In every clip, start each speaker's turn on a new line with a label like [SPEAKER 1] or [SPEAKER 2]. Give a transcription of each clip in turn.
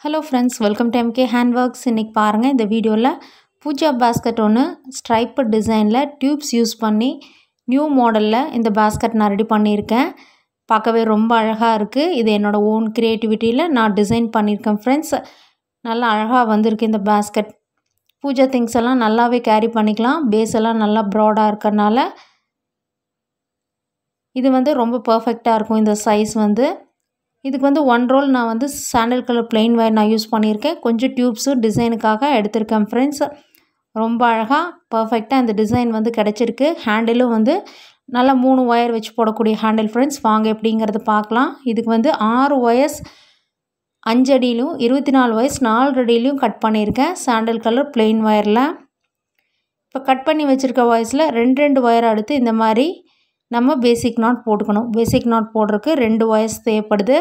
[SPEAKER 1] hello friends welcome to MK hand works இன்றைக்கி பாருங்கள் இந்த வீடியோவில் பூஜா பேஸ்கெட் ஒன்று ஸ்ட்ரைப்பு டிசைனில் டியூப்ஸ் யூஸ் பண்ணி நியூ மாடலில் இந்த பேஸ்கெட் நான் ரெடி பண்ணியிருக்கேன் பார்க்கவே ரொம்ப அழகாக இருக்குது இது என்னோடய ஓன் க்ரியேட்டிவிட்டியில் நான் டிசைன் பண்ணியிருக்கேன் ஃப்ரெண்ட்ஸ் நல்லா அழகாக வந்திருக்கு இந்த பேஸ்கெட் பூஜா திங்ஸ் எல்லாம் நல்லாவே கேரி பண்ணிக்கலாம் பேஸ் எல்லாம் நல்லா ப்ராடாக இருக்கறனால இது வந்து ரொம்ப பர்ஃபெக்டாக இருக்கும் இந்த சைஸ் வந்து இதுக்கு வந்து ஒன் ரோல் நான் வந்து சாண்டல் கலர் பிளெயின் வயர் நான் யூஸ் பண்ணியிருக்கேன் கொஞ்சம் டியூப்ஸு டிசைனுக்காக எடுத்திருக்கேன் ஃப்ரெண்ட்ஸ் ரொம்ப அழகாக பர்ஃபெக்டாக இந்த டிசைன் வந்து கிடச்சிருக்கு ஹேண்டிலும் வந்து நல்லா மூணு ஒயர் வச்சு போடக்கூடிய ஹேண்டில் ஃப்ரெண்ட்ஸ் வாங்க எப்படிங்கிறத பார்க்கலாம் இதுக்கு வந்து ஆறு ஒயர்ஸ் அஞ்சு அடியிலும் இருபத்தி நாலு வயசு நாலு அடியிலையும் கட் பண்ணியிருக்கேன் சாண்டல் கலர் பிளெயின் ஒயரில் இப்போ கட் பண்ணி வச்சுருக்க வயசில் ரெண்டு ரெண்டு ஒயர் எடுத்து இந்த மாதிரி நம்ம பேசிக் நாட் போட்டுக்கணும் பேசிக் நாட் போடுறதுக்கு ரெண்டு வயசு தேவைப்படுது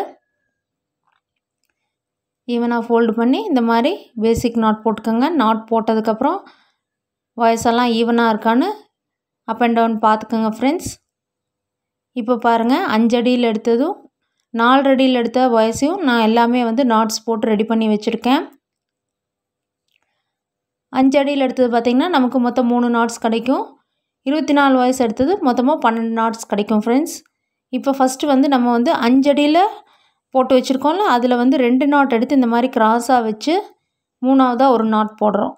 [SPEAKER 1] ஈவனாக ஃபோல்டு பண்ணி இந்த மாதிரி பேசிக் நாட் போட்டுக்கோங்க நாட் போட்டதுக்கப்புறம் வயசெல்லாம் ஈவனாக இருக்கான்னு அப் அண்ட் டவுன் பார்த்துக்கோங்க ஃப்ரெண்ட்ஸ் இப்போ பாருங்கள் அஞ்சு அடியில் எடுத்ததும் நாலு அடியில் எடுத்த வயசையும் நான் எல்லாமே வந்து நாட்ஸ் போட்டு ரெடி பண்ணி வச்சுருக்கேன் அஞ்சு அடியில் எடுத்தது பார்த்திங்கன்னா நமக்கு மொத்தம் மூணு நாட்ஸ் கிடைக்கும் இருபத்தி நாலு வயசு எடுத்தது மொத்தமாக பன்னெண்டு நாட்ஸ் கிடைக்கும் ஃப்ரெண்ட்ஸ் இப்போ ஃபஸ்ட்டு வந்து நம்ம வந்து அஞ்சடியில் போட்டு வச்சுருக்கோம்ல அதில் வந்து ரெண்டு நாட் எடுத்து இந்த மாதிரி கிராஸாக வச்சு மூணாவதாக ஒரு நாட் போடுறோம்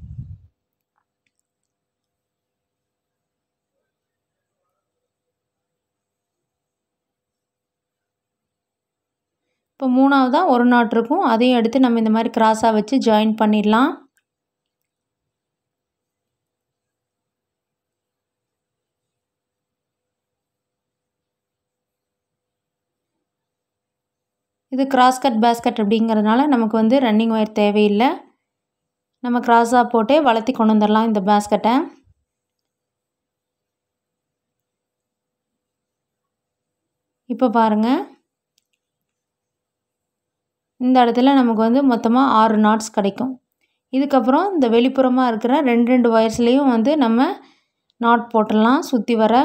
[SPEAKER 1] இப்போ மூணாவதாக ஒரு நாட் இருக்கும் அதையும் எடுத்து நம்ம இந்த மாதிரி கிராஸாக வச்சு ஜாயின் பண்ணிடலாம் இது கிராஸ் கட் பேஸ்கட் அப்படிங்கிறதுனால நமக்கு வந்து ரன்னிங் ஒயர் தேவையில்லை நம்ம கிராஸாக போட்டே வளர்த்தி கொண்டு வந்துடலாம் இந்த பேஸ்கட்டை இப்போ பாருங்கள் இந்த இடத்துல நமக்கு வந்து மொத்தமாக ஆறு நாட்ஸ் கிடைக்கும் இதுக்கப்புறம் இந்த வெளிப்புறமாக இருக்கிற ரெண்டு ரெண்டு வயர்ஸ்லேயும் வந்து நம்ம நாட் போட்டுடலாம் சுற்றி வர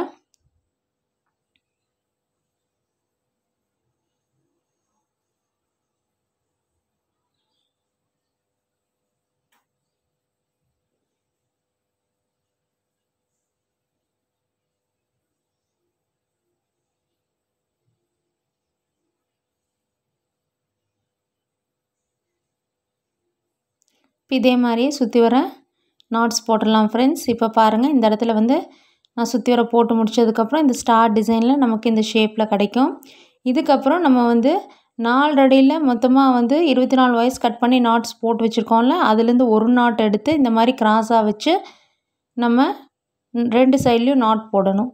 [SPEAKER 1] இப்போ இதே மாதிரியே சுற்றி வர நாட்ஸ் போட்டுடலாம் ஃப்ரெண்ட்ஸ் இப்போ பாருங்கள் இந்த இடத்துல வந்து நான் சுற்றி வர போட்டு முடிச்சதுக்கப்புறம் இந்த ஸ்டார் டிசைனில் நமக்கு இந்த ஷேப்பில் கிடைக்கும் இதுக்கப்புறம் நம்ம வந்து நாலு அடியில் மொத்தமாக வந்து இருபத்தி நாலு வயசு கட் பண்ணி நாட்ஸ் போட்டு வச்சுருக்கோம்ல அதுலேருந்து ஒரு நாட் எடுத்து இந்த மாதிரி கிராஸாக வச்சு நம்ம ரெண்டு சைட்லேயும் நாட் போடணும்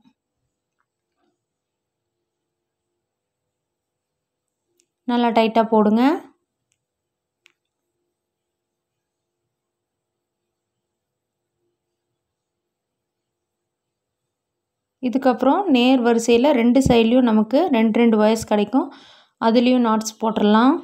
[SPEAKER 1] நல்லா டைட்டாக போடுங்க இதுக்கப்புறம் நேர் வரிசையில் ரெண்டு சைட்லேயும் நமக்கு ரெண்டு ரெண்டு வயசு கிடைக்கும் அதுலேயும் நாட்ஸ் போட்டுடலாம்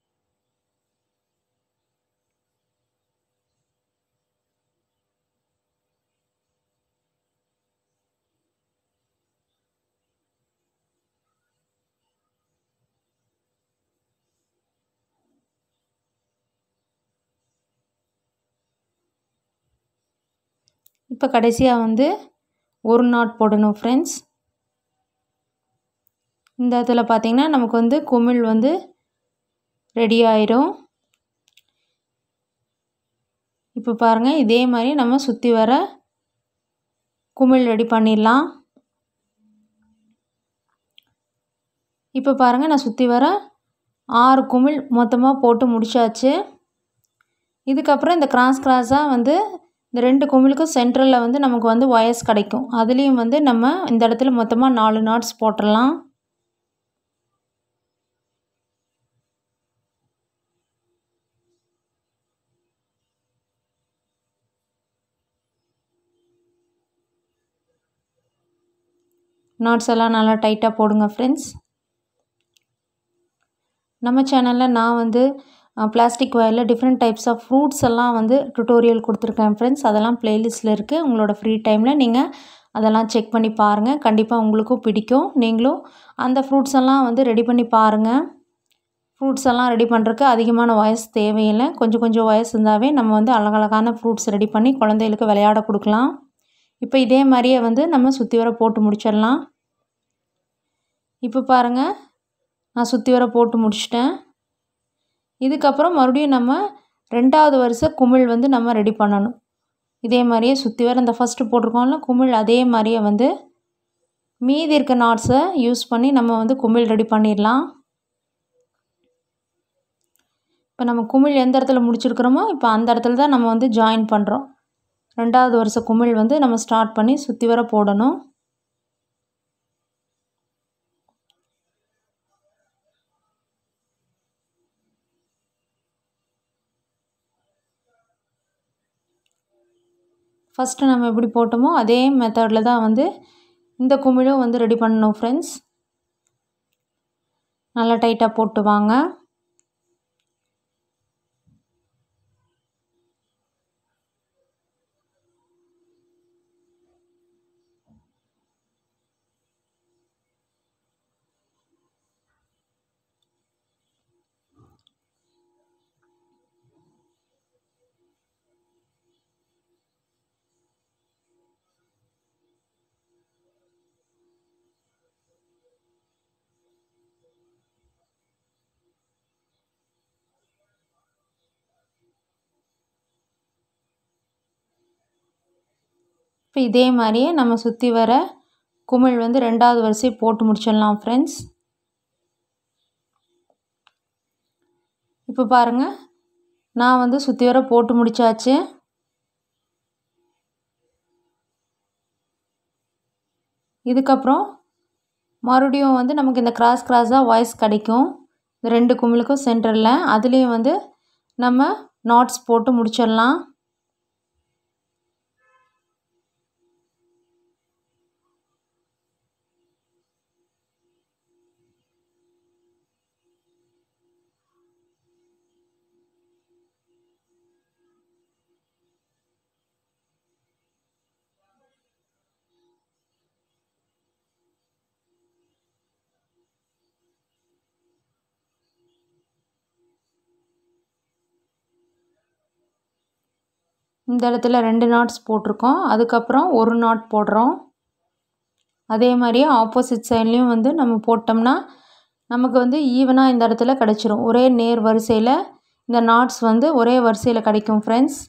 [SPEAKER 1] இப்போ கடைசியாக வந்து ஒரு நாட் போடணும் ஃப்ரெண்ட்ஸ் இந்த இடத்துல பார்த்திங்கன்னா நமக்கு வந்து குமிழ் வந்து ரெடி ஆயிரும் இப்போ பாருங்கள் இதே மாதிரி நம்ம சுற்றி வர குமிழ் ரெடி பண்ணிடலாம் இப்போ பாருங்கள் நான் சுற்றி வர ஆறு குமிழ் மொத்தமாக போட்டு முடிச்சாச்சு இதுக்கப்புறம் இந்த கிராஸ் கிராஸாக வந்து இந்த ரெண்டு குமிழுக்கும் சென்ட்ரலில் வந்து நமக்கு வந்து ஒயர்ஸ் கிடைக்கும் அதுலேயும் வந்து நம்ம இந்த இடத்துல மொத்தமாக நாலு நாட்ஸ் போட்டுடலாம் நாட்ஸ் எல்லாம் நல்லா டைட்டாக போடுங்க ஃப்ரெண்ட்ஸ் நம்ம சேனலில் நான் வந்து பிளாஸ்டிக் ஒயரில் டிஃப்ரெண்ட் டைப்ஸ் ஆஃப் ஃப்ரூட்ஸ் எல்லாம் வந்து டுட்டோரியல் கொடுத்துருக்கேன் ஃப்ரெண்ட்ஸ் அதெல்லாம் ப்ளேலிஸ்ட்டில் இருக்குது உங்களோட ஃப்ரீ டைமில் நீங்கள் அதெல்லாம் செக் பண்ணி பாருங்கள் கண்டிப்பாக உங்களுக்கும் பிடிக்கும் நீங்களும் அந்த ஃப்ரூட்ஸ் எல்லாம் வந்து ரெடி பண்ணி பாருங்கள் ஃப்ரூட்ஸ் எல்லாம் ரெடி பண்ணுறதுக்கு அதிகமான வயசு தேவையில்லை கொஞ்சம் கொஞ்சம் வயசு இருந்தாவே நம்ம வந்து அழகழகான ஃப்ரூட்ஸ் ரெடி பண்ணி குழந்தைகளுக்கு விளையாட கொடுக்கலாம் இப்போ இதே மாதிரியே வந்து நம்ம சுற்றி வர போட்டு முடிச்சிடலாம் இப்போ பாருங்கள் நான் சுற்றி வர போட்டு முடிச்சிட்டேன் இதுக்கப்புறம் மறுபடியும் நம்ம ரெண்டாவது வருஷ குமிழ் வந்து நம்ம ரெடி பண்ணணும் இதே மாதிரியே சுற்றி வர இந்த ஃபஸ்ட்டு போட்டிருக்கோம்ல குமிழ் அதே மாதிரியே வந்து மீதி இருக்க நாட்ஸை யூஸ் பண்ணி நம்ம வந்து குமிழ் ரெடி பண்ணிடலாம் இப்போ நம்ம குமிழ் எந்த இடத்துல முடிச்சிருக்கிறோமோ இப்போ அந்த இடத்துல தான் நம்ம வந்து ஜாயின் பண்ணுறோம் ரெண்டாவது வருஷ குமிழ் வந்து நம்ம ஸ்டார்ட் பண்ணி சுற்றி வர போடணும் ஃபஸ்ட்டு நம்ம எப்படி போட்டோமோ அதே மெத்தடில் தான் வந்து இந்த குமிழும் வந்து ரெடி பண்ணணும் ஃப்ரெண்ட்ஸ் நல்லா டைட்டாக போட்டு வாங்க இப்போ இதே மாதிரியே நம்ம சுற்றி வர குமிழ் வந்து ரெண்டாவது வரிசை போட்டு முடிச்சிடலாம் ஃப்ரெண்ட்ஸ் இப்போ பாருங்கள் நான் வந்து சுற்றி வர போட்டு முடித்தாச்சு இதுக்கப்புறம் மறுபடியும் வந்து நமக்கு இந்த கிராஸ் கிராஸாக வாய்ஸ் கிடைக்கும் இந்த ரெண்டு குமிழுக்கும் சென்டரில் அதுலேயும் வந்து நம்ம நாட்ஸ் போட்டு முடிச்சிடலாம் இந்த இடத்துல ரெண்டு நாட்ஸ் போட்டிருக்கோம் அதுக்கப்புறம் ஒரு நாட் போடுறோம் அதே மாதிரியே ஆப்போசிட் சைட்லேயும் வந்து நம்ம போட்டோம்னா நமக்கு வந்து ஈவனாக இந்த இடத்துல கிடச்சிரும் ஒரே நேர் வரிசையில் இந்த நாட்ஸ் வந்து ஒரே வரிசையில் கிடைக்கும் ஃப்ரெண்ட்ஸ்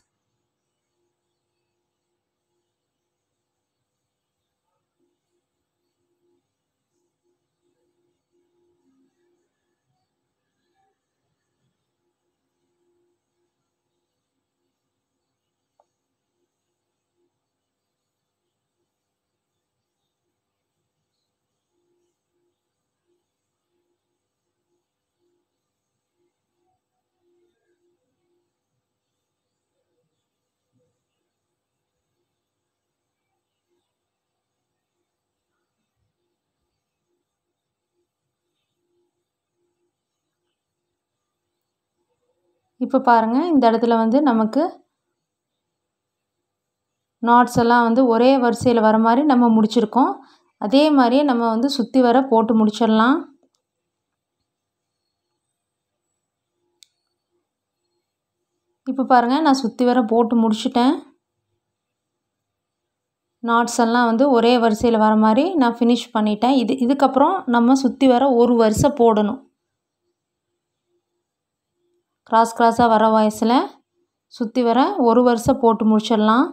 [SPEAKER 1] இப்போ பாருங்கள் இந்த இடத்துல வந்து நமக்கு நாட்ஸ் எல்லாம் வந்து ஒரே வரிசையில் வர மாதிரி நம்ம முடிச்சிருக்கோம் அதே மாதிரியே நம்ம வந்து சுற்றி வர போட்டு முடிச்சிடலாம் இப்போ பாருங்கள் நான் சுற்றி வர போட்டு முடிச்சிட்டேன் நாட்ஸ் எல்லாம் வந்து ஒரே வரிசையில் வர மாதிரி நான் ஃபினிஷ் பண்ணிட்டேன் இது இதுக்கப்புறம் நம்ம சுற்றி வர ஒரு வரிசை போடணும் கிராஸ் கிராஸாக வர வயசில் சுற்றி வர ஒரு வருஷம் போட்டு முடிச்சிடலாம்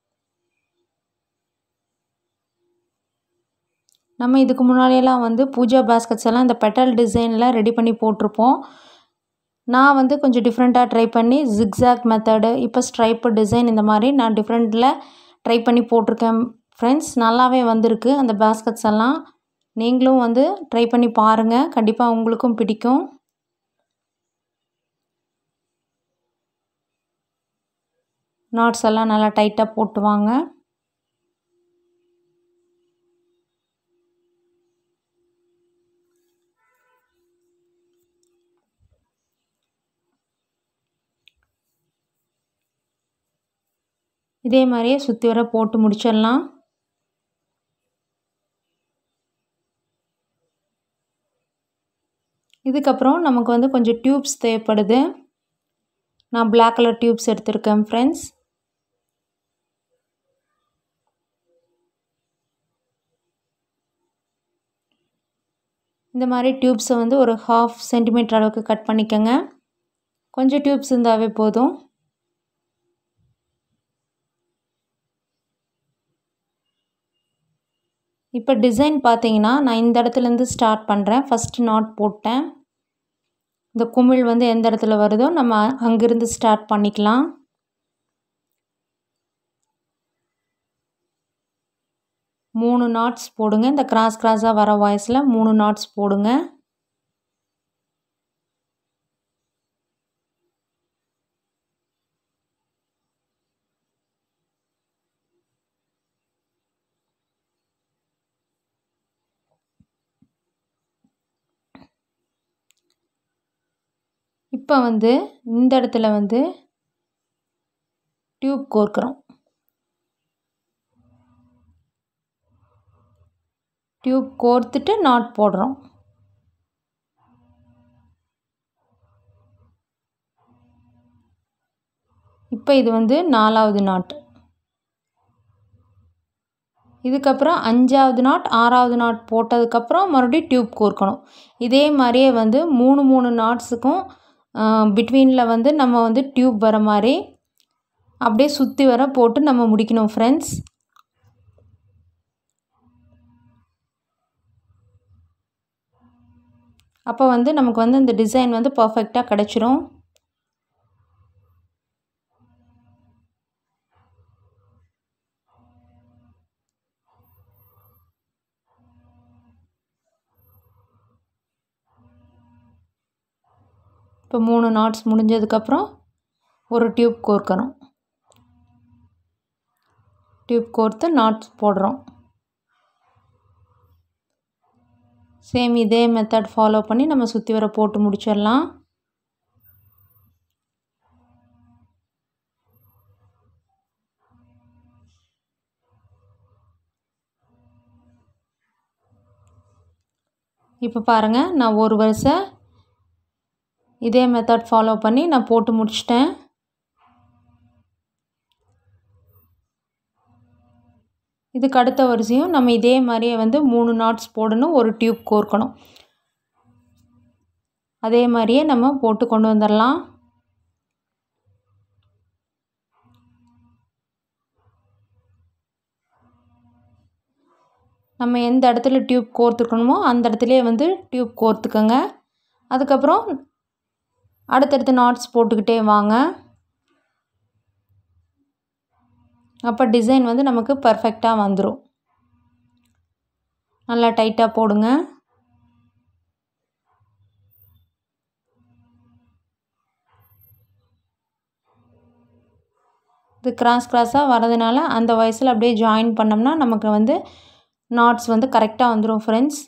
[SPEAKER 1] நம்ம இதுக்கு முன்னாடியெல்லாம் வந்து பூஜா பேஸ்கெட்ஸ் எல்லாம் இந்த பெட்டல் டிசைனில் ரெடி பண்ணி போட்டிருப்போம் நான் வந்து கொஞ்சம் டிஃப்ரெண்ட்டாக ட்ரை பண்ணி ஜிக்ஸாக் மெத்தடு இப்போ ஸ்ட்ரைப்பு டிசைன் இந்த மாதிரி நான் டிஃப்ரெண்ட்டில் ட்ரை பண்ணி போட்டிருக்கேன் ஃப்ரெண்ட்ஸ் நல்லாவே வந்திருக்கு அந்த பேஸ்கெட்ஸ் எல்லாம் நீங்களும் வந்து ட்ரை பண்ணி பாருங்கள் கண்டிப்பாக உங்களுக்கும் பிடிக்கும் நாட்ஸ் எல்லாம் நல்லா டைட்டாக போட்டு வாங்க இதே மாதிரியே சுற்றி வர போட்டு முடிச்சிடலாம் இதுக்கப்புறம் நமக்கு வந்து கொஞ்சம் டியூப்ஸ் தேவைப்படுது நான் பிளாக் கலர் டியூப்ஸ் எடுத்திருக்கேன் ஃப்ரெண்ட்ஸ் இந்த மாதிரி டியூப்ஸை வந்து ஒரு ஹாஃப் சென்டிமீட்டர் அளவுக்கு கட் பண்ணிக்கோங்க கொஞ்சம் டியூப்ஸ் இருந்தாவே போதும் இப்போ டிசைன் பார்த்தீங்கன்னா நான் இந்த இடத்துலேருந்து ஸ்டார்ட் பண்ணுறேன் ஃபஸ்ட்டு நாட் போட்டேன் இந்த குமிழ் வந்து எந்த இடத்துல வருதோ நம்ம அங்கேருந்து ஸ்டார்ட் பண்ணிக்கலாம் மூணு நாட்ஸ் போடுங்க இந்த கிராஸ் கிராஸாக வர வாய்ஸில் மூணு நாட்ஸ் போடுங்க இப்போ வந்து இந்த இடத்துல வந்து டியூப் கோர்க்குறோம் டியூப் கோர்த்துட்டு நாட் போடுறோம் இப்போ இது வந்து நாலாவது நாட் இதுக்கப்புறம் அஞ்சாவது நாட் ஆறாவது நாட் போட்டதுக்கப்புறம் மறுபடியும் டியூப் கோர்க்கணும் இதே மாதிரியே வந்து மூணு மூணு நாட்ஸுக்கும் பிட்வீனில் வந்து நம்ம வந்து டியூப் வர மாதிரி அப்படியே சுற்றி வர போட்டு நம்ம முடிக்கணும் ஃப்ரெண்ட்ஸ் அப்போ வந்து நமக்கு வந்து இந்த டிசைன் வந்து பர்ஃபெக்டாக கிடச்சிரும் இப்போ மூணு நாட்ஸ் முடிஞ்சதுக்கப்புறம் ஒரு டியூப் கோர்க்கணும் டியூப் கோர்த்து நாட்ஸ் போடுறோம் சேம் இதே மெத்தட் ஃபாலோ பண்ணி நம்ம சுற்றி வர போட்டு முடிச்சிடலாம் இப்போ பாருங்கள் நான் ஒரு வருஷம் இதே மெத்தட் ஃபாலோ பண்ணி நான் போட்டு முடிச்சிட்டேன் இதுக்கு அடுத்த வரிசையும் நம்ம இதே மாதிரியே வந்து மூணு நாட்ஸ் போடணும் ஒரு டியூப் கோர்க்கணும் அதே மாதிரியே நம்ம போட்டு கொண்டு வந்துடலாம் நம்ம எந்த இடத்துல டியூப் கோர்த்துக்கணுமோ அந்த இடத்துலையே வந்து டியூப் கோர்த்துக்கோங்க அதுக்கப்புறம் அடுத்தடுத்து நாட்ஸ் போட்டுக்கிட்டே வாங்க அப்போ டிசைன் வந்து நமக்கு பர்ஃபெக்டாக வந்துடும் நல்லா டைட்டாக போடுங்க இது கிராஸ் கிராஸாக வரதுனால அந்த வயசில் அப்படியே ஜாயின் பண்ணோம்னா நமக்கு வந்து நாட்ஸ் வந்து கரெக்டாக வந்துடும் ஃப்ரெண்ட்ஸ்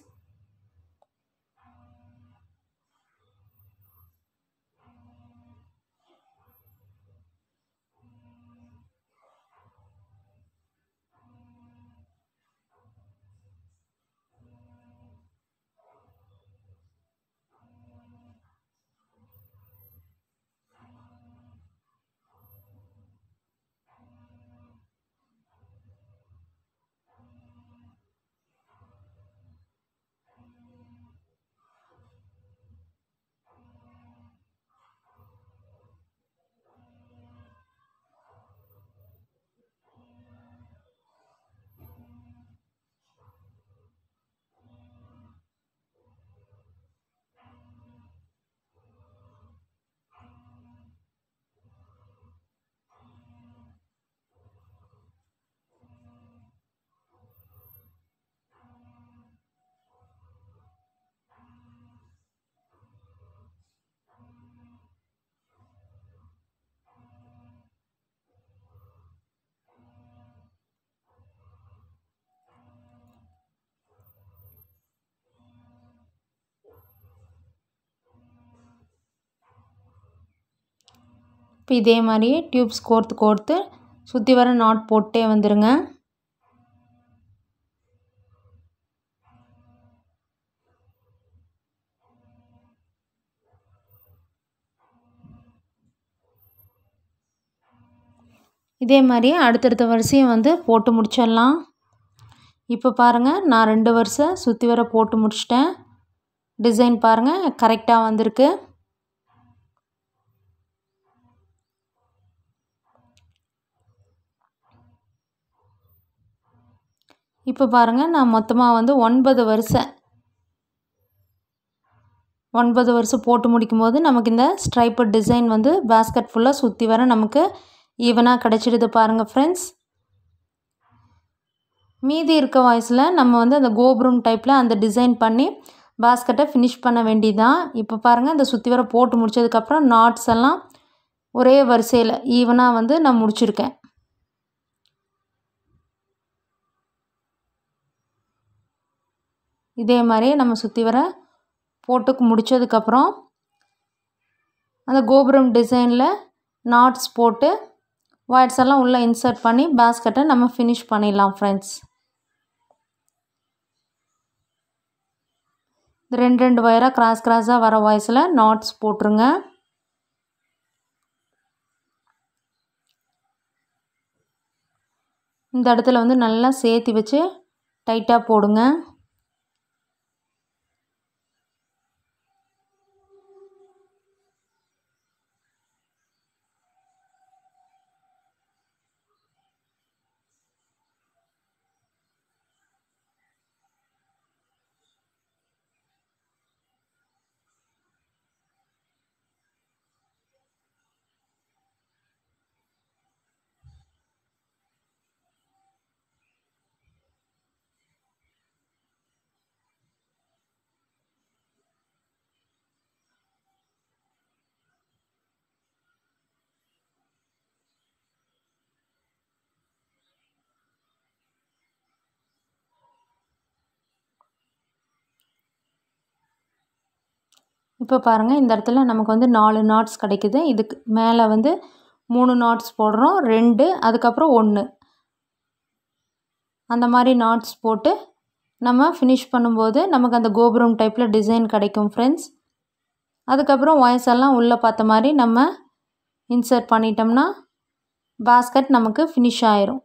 [SPEAKER 1] இப்போ இதே மாதிரியே டியூப்ஸ் கோர்த்து கோர்த்து சுற்றி வர நாட் போட்டே வந்துடுங்க இதே மாதிரியே அடுத்தடுத்த வரிசையும் வந்து போட்டு முடிச்சிடலாம் இப்போ பாருங்கள் நான் ரெண்டு வருஷம் சுற்றி வர போட்டு முடிச்சிட்டேன் டிசைன் பாருங்கள் கரெக்டாக வந்திருக்கு இப்போ பாருங்கள் நான் மொத்தமாக வந்து ஒன்பது வருஷம் ஒன்பது வருஷம் போட்டு முடிக்கும்போது நமக்கு இந்த ஸ்ட்ரைப்பட் டிசைன் வந்து பேஸ்கட் ஃபுல்லாக சுற்றி வர நமக்கு ஈவனாக கிடச்சிடுது பாருங்கள் ஃப்ரெண்ட்ஸ் மீதி இருக்க வாய்ஸில் நம்ம வந்து அந்த கோபுரம் டைப்பில் அந்த டிசைன் பண்ணி பேஸ்கெட்டை ஃபினிஷ் பண்ண வேண்டியதான் இப்போ பாருங்கள் இந்த சுற்றி வர போட்டு முடிச்சதுக்கப்புறம் நாட்ஸ் எல்லாம் ஒரே வரிசையில் ஈவனாக வந்து நான் முடிச்சிருக்கேன் இதே மாதிரியே நம்ம சுற்றி வர போட்டு முடித்ததுக்கப்புறம் அந்த கோபுரம் டிசைனில் நாட்ஸ் போட்டு ஒயர்ஸ் எல்லாம் உள்ளே இன்சர்ட் பண்ணி பேஸ்கெட்டை நம்ம ஃபினிஷ் பண்ணிடலாம் ஃப்ரெண்ட்ஸ் ரெண்டு ரெண்டு ஒயராக கிராஸ் கிராஸாக வர வாய்ஸில் நாட்ஸ் போட்டுருங்க இந்த இடத்துல வந்து நல்லா சேர்த்து வச்சு டைட்டாக போடுங்க இப்போ பாருங்கள் இந்த இடத்துல நமக்கு வந்து நாலு நாட்ஸ் கிடைக்குது இதுக்கு மேலே வந்து மூணு நாட்ஸ் போடுறோம் ரெண்டு அதுக்கப்புறம் ஒன்று அந்த மாதிரி நாட்ஸ் போட்டு நம்ம ஃபினிஷ் பண்ணும்போது நமக்கு அந்த கோபுரம் டைப்பில் டிசைன் கிடைக்கும் ஃப்ரெண்ட்ஸ் அதுக்கப்புறம் வாய்ஸ் எல்லாம் உள்ளே பார்த்த மாதிரி நம்ம இன்சர்ட் பண்ணிட்டோம்னா பாஸ்கட் நமக்கு ஃபினிஷ் ஆயிரும்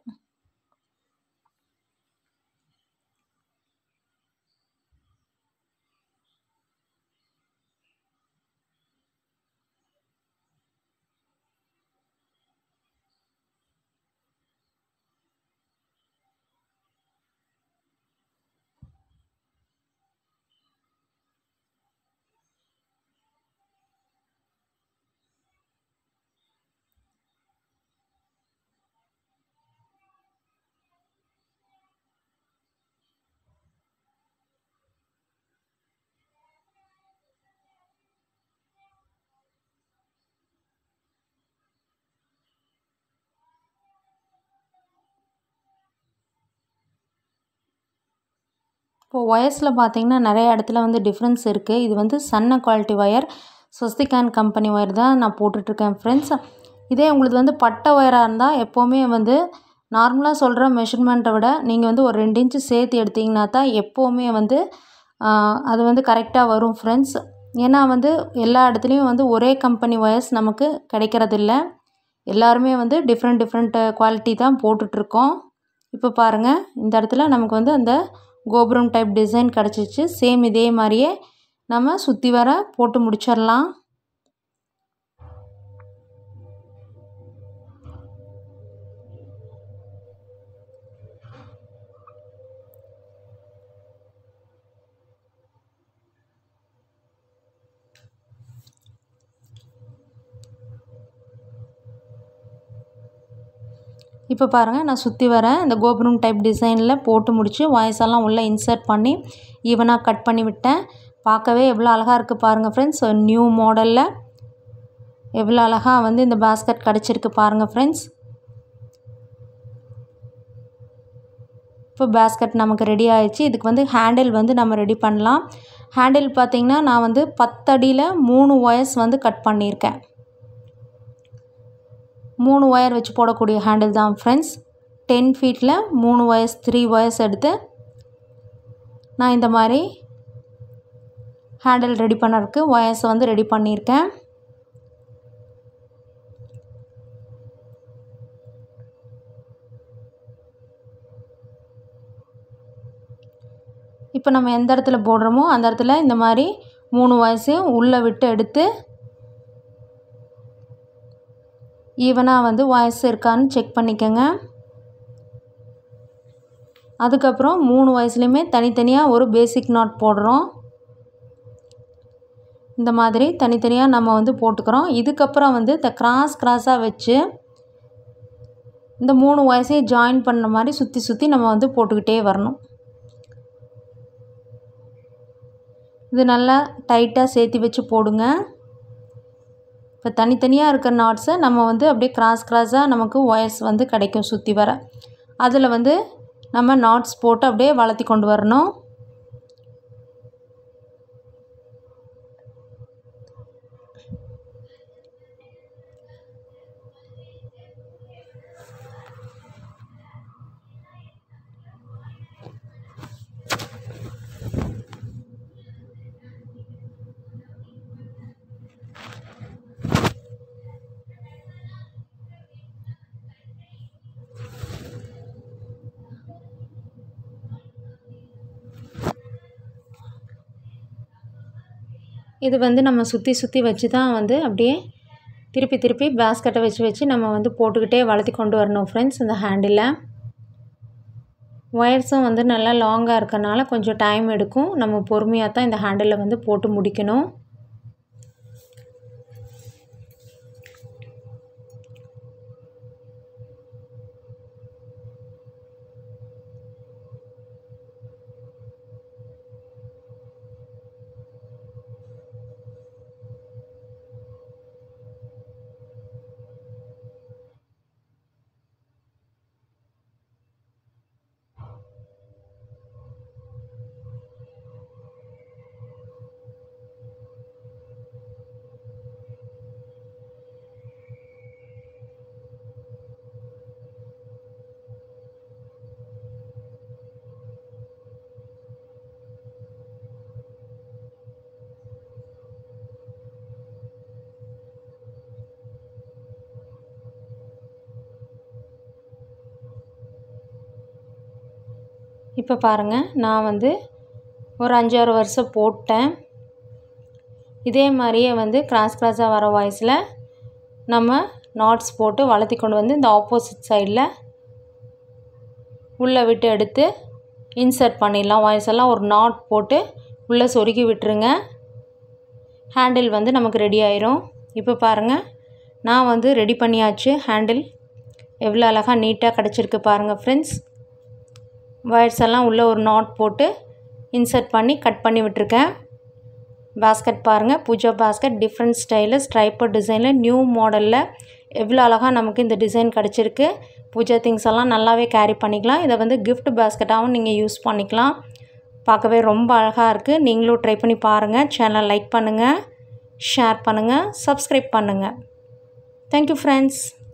[SPEAKER 1] இப்போது ஒயர்ஸில் பார்த்தீங்கன்னா நிறைய இடத்துல வந்து டிஃப்ரென்ஸ் இருக்குது இது வந்து சன்ன குவாலிட்டி ஒயர் ஸ்வஸ்திகான் கம்பெனி ஒயர் தான் நான் போட்டுட்ருக்கேன் ஃப்ரெண்ட்ஸ் இதே உங்களுக்கு வந்து பட்டை ஒயராக இருந்தால் எப்போவுமே வந்து நார்மலாக சொல்கிற மெஷர்மெண்ட்டை விட நீங்கள் வந்து ஒரு ரெண்டு இன்ச்சு சேர்த்து எடுத்திங்கன்னா தான் எப்போவுமே வந்து அது வந்து கரெக்டாக வரும் ஃப்ரெண்ட்ஸ் ஏன்னா வந்து எல்லா இடத்துலையும் வந்து ஒரே கம்பெனி ஒயர்ஸ் நமக்கு கிடைக்கிறதில்ல எல்லாருமே வந்து டிஃப்ரெண்ட் டிஃப்ரெண்ட் குவாலிட்டி தான் போட்டுட்ருக்கோம் இப்போ பாருங்கள் இந்த இடத்துல நமக்கு வந்து அந்த கோபுரம் டைப் டிசைன் கிடச்சிச்சு சேம் இதே மாதிரியே நம்ம சுற்றி வர போட்டு முடிச்சிடலாம் இப்போ பாருங்கள் நான் சுற்றி வரேன் இந்த கோபுரம் டைப் டிசைனில் போட்டு முடித்து வாய்ஸ் எல்லாம் உள்ளே இன்சர்ட் பண்ணி ஈவனாக கட் பண்ணி விட்டேன் பார்க்கவே எவ்வளோ அழகாக இருக்குது பாருங்கள் ஃப்ரெண்ட்ஸ் நியூ மாடலில் எவ்வளோ அழகாக வந்து இந்த பாஸ்கெட் கிடச்சிருக்கு பாருங்கள் ஃப்ரெண்ட்ஸ் இப்போ பேஸ்கெட் நமக்கு ரெடி ஆயிடுச்சு இதுக்கு வந்து ஹேண்டில் வந்து நம்ம ரெடி பண்ணலாம் ஹேண்டில் பார்த்திங்கன்னா நான் வந்து பத்தடியில் மூணு ஒயர்ஸ் வந்து கட் பண்ணியிருக்கேன் மூணு ஒயர் வச்சு போடக்கூடிய ஹேண்டில் தான் ஃப்ரெண்ட்ஸ் டென் ஃபீட்டில் மூணு ஒயர்ஸ் த்ரீ ஒயர்ஸ் எடுத்து நான் இந்த மாதிரி ஹேண்டில் ரெடி பண்ணுறதுக்கு ஒயர்ஸை வந்து ரெடி பண்ணியிருக்கேன் இப்போ நம்ம எந்த இடத்துல போடுறோமோ அந்த இடத்துல இந்த மாதிரி மூணு வயசையும் உள்ளே விட்டு எடுத்து ஈவனாக வந்து வாய்ஸ் இருக்கான்னு செக் பண்ணிக்கோங்க அதுக்கப்புறம் மூணு வயசுலையுமே தனித்தனியாக ஒரு பேசிக் நாட் போடுறோம் இந்த மாதிரி தனித்தனியாக நம்ம வந்து போட்டுக்கிறோம் இதுக்கப்புறம் வந்து இந்த கிராஸ் கிராஸாக வச்சு இந்த மூணு வயசையும் ஜாயின் பண்ண மாதிரி சுற்றி சுற்றி நம்ம வந்து போட்டுக்கிட்டே வரணும் இது நல்லா டைட்டாக சேர்த்து வச்சு போடுங்க இப்போ தனித்தனியாக இருக்கிற நாட்ஸை நம்ம வந்து அப்படியே கிராஸ் கிராஸாக நமக்கு ஒயர்ஸ் வந்து கிடைக்கும் சுற்றி வர அதில் வந்து நம்ம நாட்ஸ் போட்டு அப்படியே வளர்த்தி கொண்டு வரணும் இது வந்து நம்ம சுற்றி சுற்றி வச்சு தான் வந்து அப்படியே திருப்பி திருப்பி பேஸ்கெட்டை வச்சு வச்சு நம்ம வந்து போட்டுக்கிட்டே வளர்த்தி கொண்டு வரணும் ஃப்ரெண்ட்ஸ் இந்த ஹேண்டில் ஒயர்ஸும் வந்து நல்லா லாங்காக இருக்கனால கொஞ்சம் டைம் எடுக்கும் நம்ம பொறுமையாக தான் இந்த ஹேண்டிலை வந்து போட்டு முடிக்கணும் இப்போ பாருங்கள் நான் வந்து ஒரு அஞ்சாறு வருஷம் போட்டேன் இதே மாதிரியே வந்து கிராஸ் கிராஸாக வர வாய்ஸில் நம்ம நாட்ஸ் போட்டு வளர்த்தி கொண்டு வந்து இந்த ஆப்போசிட் சைடில் உள்ளே விட்டு எடுத்து இன்சர்ட் பண்ணிடலாம் வாய்ஸ் எல்லாம் ஒரு நாட் போட்டு உள்ளே சொருகி விட்டுருங்க ஹேண்டில் வந்து நமக்கு ரெடி ஆயிரும் இப்போ பாருங்கள் நான் வந்து ரெடி பண்ணியாச்சு ஹேண்டில் எவ்வளோ அழகாக நீட்டாக கிடச்சிருக்கு பாருங்கள் ஃப்ரெண்ட்ஸ் வயர்ஸ் எல்லாம் உள்ளே ஒரு நாட் போட்டு இன்சர்ட் பண்ணி கட் பண்ணி விட்டுருக்கேன் பாஸ்கெட் பாருங்கள் பூஜா பாஸ்கெட் டிஃப்ரெண்ட் ஸ்டைலில் ஸ்ட்ரைப்பர் டிசைனில் நியூ மாடலில் எவ்வளோ அழகாக நமக்கு இந்த டிசைன் கிடச்சிருக்கு பூஜா திங்ஸ் எல்லாம் நல்லாவே கேரி பண்ணிக்கலாம் இதை வந்து கிஃப்ட் பாஸ்கெட்டாகவும் நீங்கள் யூஸ் பண்ணிக்கலாம் பார்க்கவே ரொம்ப அழகாக இருக்குது நீங்களும் ட்ரை பண்ணி பாருங்கள் சேனல் லைக் பண்ணுங்கள் ஷேர் பண்ணுங்கள் சப்ஸ்கிரைப் பண்ணுங்கள் தேங்க்யூ ஃப்ரெண்ட்ஸ்